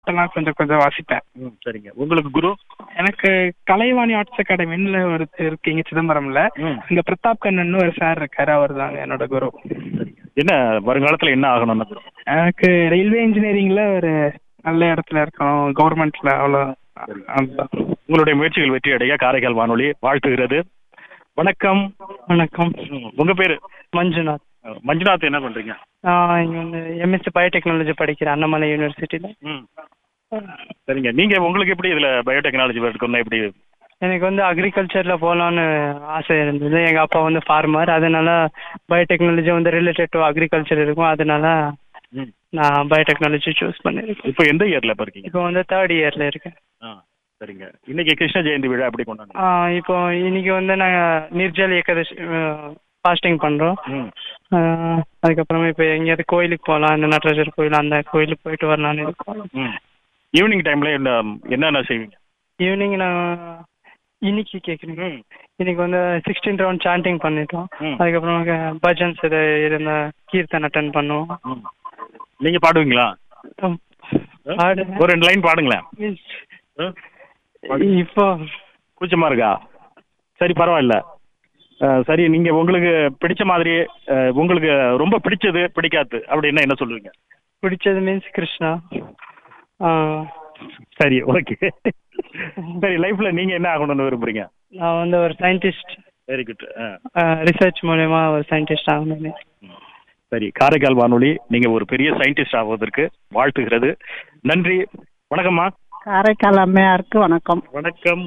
எல்லாம் கொஞ்சம் கொஞ்சம் வாசிப்பேன் ம் சரிங்க உங்களுக்கு குரு எனக்கு கலைவாணி ஆர்ட்ஸ் அகாடமின்னு ஒரு இருக்கு இங்க சிதம்பரம்ல ம் இங்க பிரதாப் கண்ணன் ஒரு சார் இருக்காரு அவர் தாங்க என்னோட குரு என்ன வருங்காலத்தில் என்ன ஆகணும்னு குரு எனக்கு ரயில்வே இன்ஜினியரிங்ல ஒரு நல்ல இடத்துல இருக்கணும் கவர்மெண்ட்ல அவ்வளோ அதுதான் உங்களுடைய முயற்சிகள் வெற்றி அடைய காரைக்கால் வானொலி வாழ்த்துகிறது வணக்கம் வணக்கம் ம், உங்க பேரு மஞ்சுநாத் மஞ்சுநாத் என்ன பண்றீங்க நான் இங்க வந்து எம்எஸ்சி பயோடெக்னாலஜி படிக்கிறேன் அண்ணாமலை யூனிவர்சிட்டியில ம் சரிங்க நீங்க உங்களுக்கு எப்படி இதுல பயோடெக்னாலஜி எடுக்கணும் எப்படி எனக்கு வந்து அக்ரிகல்ச்சர்ல போகலான்னு ஆசை இருந்தது எங்க அப்பா வந்து ஃபார்மர் அதனால பயோடெக்னாலஜி வந்து ரிலேட்டட் டு அக்ரிகல்ச்சர் இருக்கும் அதனால ம் நான் பயோடெக்னாலஜி சூஸ் பண்ணிருக்கேன் இப்போ எந்த இயர்ல இப்ப இருக்கீங்க இப்போ வந்து தேர்ட் இயர்ல இருக்கேன் ஆ சரிங்க இன்னைக்கு கிருஷ்ண ஜெயந்தி விழா எப்படி கொண்டாடுங்க ஆ, இப்போ இன்னைக்கு வந்து நாங்கள் நிர்ஜல் ஏகாதசி ஃபாஸ்டிங் பண்ணுறோம் ம் அதுக்கப்புறமா இப்போ எங்கேயாவது கோயிலுக்கு போகலாம் இந்த நடராஜர் கோயில் அந்த கோயிலுக்கு போயிட்டு வரலாம்னு இருக்கோம் ம் ஈவினிங் டைம்ல என்ன என்னென்ன செய்வீங்க ஈவினிங் நான் இன்னைக்கு கேட்குறீங்க ம் இன்னைக்கு வந்து சிக்ஸ்டீன் ரவுண்ட் சாண்டிங் பண்ணிட்டோம் ம். அதுக்கப்புறமா பஜன்ஸ் இது இருந்த கீர்த்தன் அட்டன் பண்ணுவோம் ம் நீங்க பாடுவீங்களா ம். ஆடுவேன். ஒரு ரெண்டு லைன் பாடுங்களேன் ம்? இப்போ கூச்சமா இருக்கா சரி பரவாயில்ல அஹ், சரி நீங்க உங்களுக்கு பிடிச்ச மாதிரி அஹ், உங்களுக்கு ரொம்ப பிடிச்சது பிடிக்காது அப்படின்னா என்ன சொல்லுவீங்க பிடிச்சது மீன்ஸ் கிருஷ்ணா ஆ, சரி ஓகே சரி லைஃப்ல நீங்க என்ன ஆகணும்னு விரும்புறீங்க நான் வந்து ஒரு சயின்டிஸ்ட் வெரி குட் ரிசர்ச் மூலயமா ஒரு சயின்டிஸ்ட் ஆகணும்னு சரி காரைக்கால் வானொலி நீங்க ஒரு பெரிய சயின்டிஸ்ட் ஆவதற்கு வாழ்த்துகிறது நன்றி வணக்கம்மா காரைக்கால் அம்மையாருக்கு வணக்கம் வணக்கம்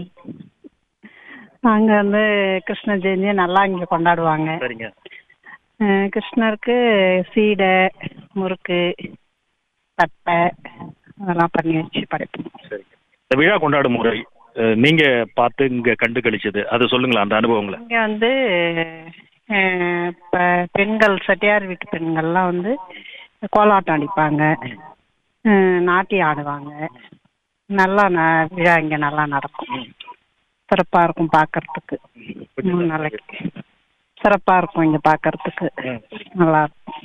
நாங்க வந்து கிருஷ்ண ஜெயந்தியை நல்லா இங்க கொண்டாடுவாங்க சரிங்க அஹ் கிருஷ்ணருக்கு சீடை முறுக்கு தட்டை அதெல்லாம் பண்ணி வச்சு படைப்போம் சரிங்க இந்த விழா கொண்டாடும் முறை அஹ், நீங்க பார்த்து இங்க கண்டு கழிச்சது அதை சொல்லுங்களேன் அந்த அனுபவங்களை இங்க வந்து அஹ், இப்ப பெண்கள் செட்டியார் வீட்டு பெண்கள்லாம் வந்து கோலாட்டம் அடிப்பாங்க அஹ், நாட்டியம் ஆடுவாங்க நல்லா ந- விழா இங்க நல்லா நடக்கும் சிறப்பா இருக்கும் பார்க்கறதுக்கு மூணு நாளைக்கு சிறப்பா இருக்கும் இங்க பார்க்கறதுக்கு ம். நல்லா இருக்கும்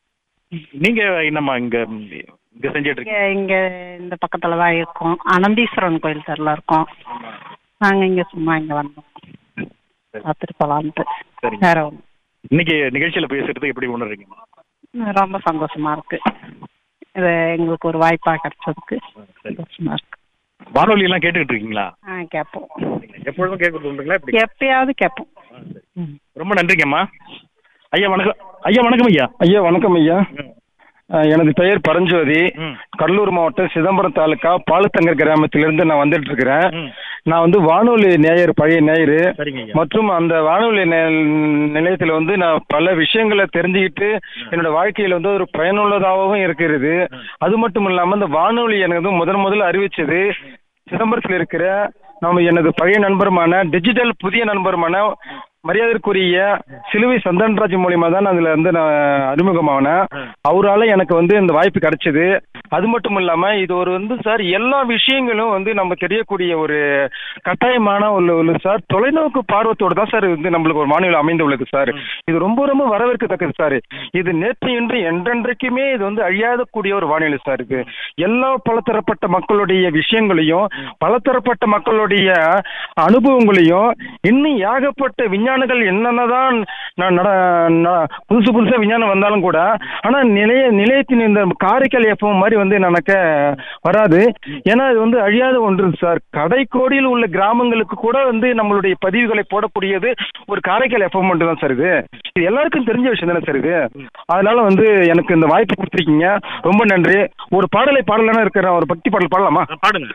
நீங்க என்னம்மா இங்க இங்க செஞ்சிட்டு இங்க இருக்கீங்க இங்க இந்த பக்கத்துல தான் இருக்கோம் அனந்தீஸ்வரன் கோயில் தெருல இருக்கோம் நாங்க இங்க சும்மா இங்க வந்தோம் பார்த்துட்டு போலான்ட்டு சரிங்க. வேற ஒண்ணும் இன்னைக்கு நிகழ்ச்சியில பேசுறது எப்படி உணர்றீங்க ரொம்ப சந்தோஷமா இருக்கு இது எங்களுக்கு ஒரு வாய்ப்பா கிடைச்சதுக்கு சரி. சந்தோஷமா இருக்கு வானொலி எல்லாம் கேட்டுக்கிட்டு இருக்கீங்களா ஆ கேட்போம் எப்பொழுதும் கேட்கறது உண்டுங்களா எப்படி எப்பயாவது கேட்போம் ஆ, சரி. ரொம்ப நன்றிங்கம்மா ஐயா வணக்கம் ஐயா வணக்கம் ஐயா ஐயா வணக்கம் ஐயா அஹ், எனது பெயர் பரஞ்சோதி ம். கடலூர் மாவட்டம் சிதம்பரம் தாலுக்கா பாலுத்தங்கர் கிராமத்திலிருந்து நான் வந்துட்டு இருக்கிறேன் ம். நான் வந்து வானொலி நேயர் பழைய நேயர் சரிங்க ஐயா மற்றும் அந்த வானொலி நே- நிலையத்தில் வந்து நான் பல விஷயங்களை தெரிஞ்சுக்கிட்டு என்னோட வாழ்க்கையில் வந்து ஒரு பயனுள்ளதாகவும் இருக்கிறது அது மட்டும் இல்லாமல் இந்த வானொலி எனக்கு வந்து முதன் முதல்ல அறிவிச்சது சிதம்பரத்தில் இருக்கிற நம்ம எனது பழைய நண்பருமான டிஜிட்டல் புதிய நண்பருமான மரியாதைக்குரிய சிலுவை சந்தன்ராஜ் மூலியமா தான் அதுல வந்து நான் அறிமுகமானேன் அவரால எனக்கு வந்து இந்த வாய்ப்பு கிடைச்சது அது மட்டும் இல்லாம இது ஒரு வந்து சார் எல்லா விஷயங்களும் வந்து நம்ம தெரியக்கூடிய ஒரு கட்டாயமான ஒரு ஒரு சார் தொலைநோக்கு பார்வத்தோட தான் சார் வந்து நம்மளுக்கு ஒரு மாநிலம் அமைந்துள்ளது சார் இது ரொம்ப ரொம்ப வரவேற்கத்தக்கது சார் இது நேற்று இன்று என்றென்றைக்குமே இது வந்து அழியாதக்கூடிய ஒரு வானிலை சார் இது எல்லா பலதரப்பட்ட மக்களுடைய விஷயங்களையும் பலதரப்பட்ட மக்களுடைய அனுபவங்களையும் இன்னும் ஏகப்பட்ட விஞ்ஞானிகள் என்னென்னதான் நான் நட ந- புதுசு புதுசா விஞ்ஞானம் வந்தாலும் கூட ஆனா நிலைய நிலையத்தின் இந்த காரைக்கால் எஃப்எம் மாதிரி வந்து எனக்கு வராது ஏன்னா இது வந்து அழியாத ஒன்று சார் கடைக்கோடியில் உள்ள கிராமங்களுக்கு கூட வந்து நம்மளுடைய பதிவுகளை போடக்கூடியது ஒரு காரைக்கால் எஃப்எம் மட்டும் தான் சார் இது இது எல்லாருக்கும் தெரிஞ்ச விஷயம் தானே சார் இது அதனால வந்து எனக்கு இந்த வாய்ப்பு கொடுத்துருக்கீங்க ரொம்ப நன்றி ஒரு பாடலை பாடலான இருக்கிற ஒரு பக்தி பாடல் பாடலாமா ஆ, பாடுங்க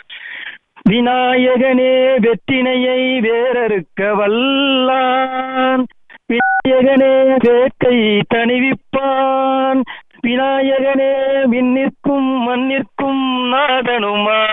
விநாயகனே வெற்றினையை வேறறுக்க வல்லான் விநாயகனே வேட்கை தணிவிப்பான் விநாயகனே விண்ணிற்கும் மண்ணிற்கும் நாதனுமா